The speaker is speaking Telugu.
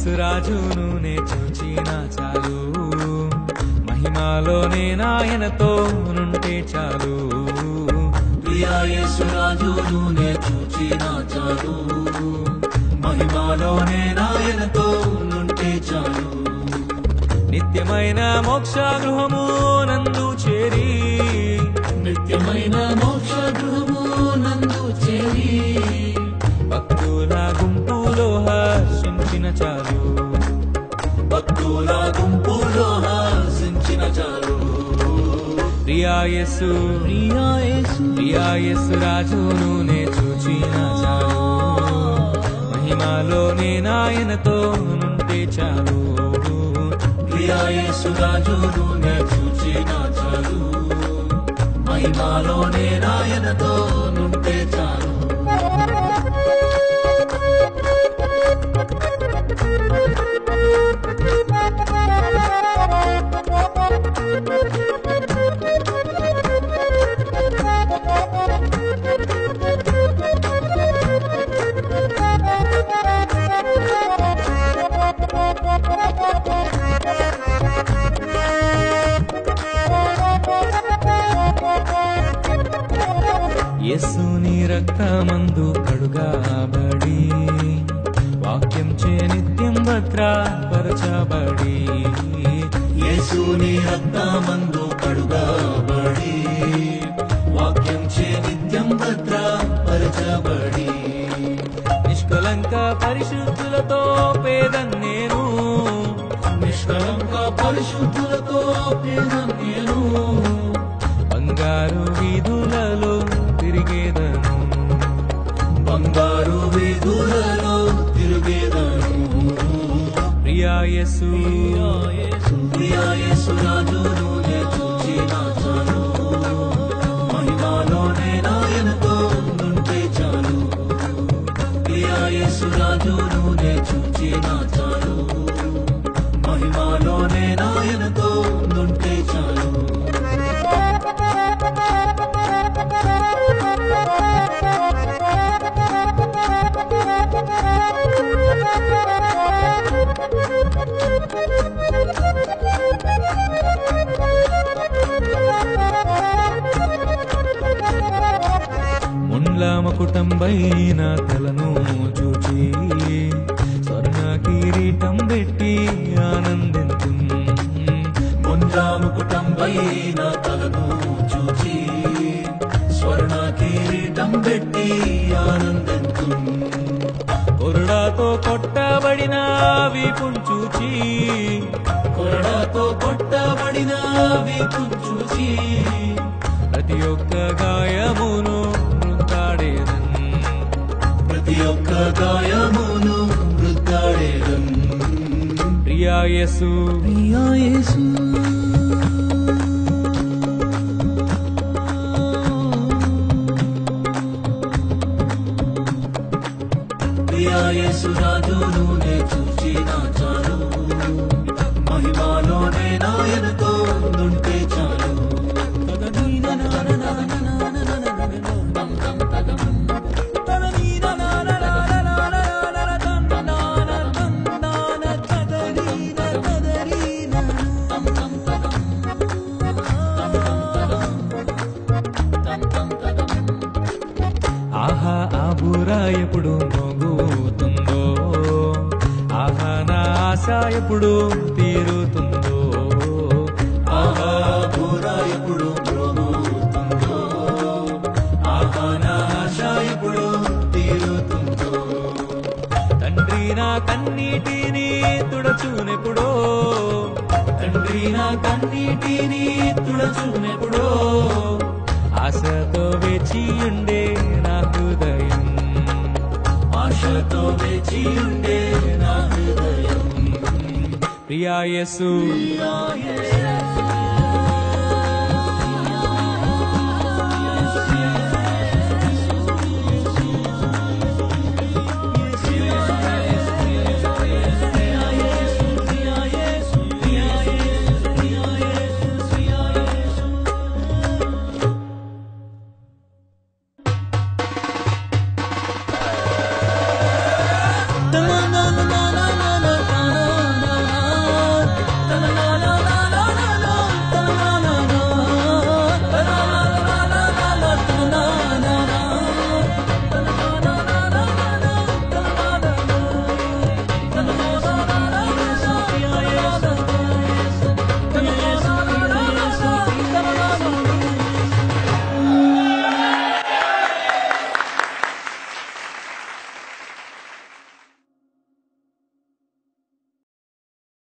యేసు రాజును నే చూచిన చాలు మహిమాలోనే నాయనతో నుంటే చాలు ప్రియా యేసురాజును నే చూచిన చాలు మహిమాలోనే నాయనతో నుంటే చాలు నిత్యమైన మోక్ష గృహము నందు చేరి నిత్యమైన మోక్ష గృహము నందు చేరి భక్తుల గుంపులో హర్షించిన చాలు భక్తుల గుంపులో హాసించిన చాలు ప్రియాయస్సు ప్రియా యేసు ప్రియాయస్సు రాజును నే చూచిన చాలు మహిమాలోనే నాయనతో నుంటే చాలు ప్రియా యేసురాజును నే చూచిన చాలు మహిమాలోనే నాయనతో నుంటే చాలు యేసుని రక్తమందు కడుగాబడి వాక్యం చే నిత్యం భద్రపరచబడి యేసుని రక్తమందు కడుగబడి వాక్యం చే నిత్యం భద్రపరచబడి నిష్కలంక పరిశుద్ధులతో పేదన్ నేను నిష్కలంక పరిశుద్ధులతో పేద నేను బంగారు వీధులలో తిరిగేదను బంగారు వీధులలో తిరిగేదను ప్రియాయసు ప్రియా యేసురాజును నే చూచిన చాలు మహిమాలోనే నాయనతో నుంటే చాలు ప్రియా యేసురాజును నే చూచిన చాలు మహిమాలోనే నాయనతో నుంటే చాలు ముండ్ల మకుటంబైన తలను చూచి స్వర్ణ కిరీటం పెట్టి ఆనందించు ముంజాము కుటుంబైన తలను చూచి స్వర్ణ కిరీటం పెట్టి ఆనందించు కొరడాతో కొట్టబడిన వీపుం చూచి కొరడాతో కొట్టబడిన వీపు చూచి ప్రతి ఒక్క గాయమును వృద్ధాడేదన్ ప్రతి ఒక్క గాయమును వృద్ధాడేదం ప్రియాయసు ప్రియా యేసు ప్రియా యేసు రాజును నే చూచిన చాలు మహిమాలోనే నాయనతో నుంటే చాలు ఆహా ఆ బూర ఎప్పుడు మోగుతుందో ఆహా నా ఆశ ఎప్పుడు తీరుతుందో ఆహా బూర ఎప్పుడు మ్రోగుతుందో ఆహా నా ఆశ ఎప్పుడు తీరుతుందో తండ్రి నా కన్నీటిని తుడచునెప్పుడో తండ్రి నా కన్నీటిని తుడచునెప్పుడో ఆశతో వేచి ఉండే నా హృదయం ఆశతో వేచి ఉండే నా హృదయం ప్రియాయసు ప్రియా యేసు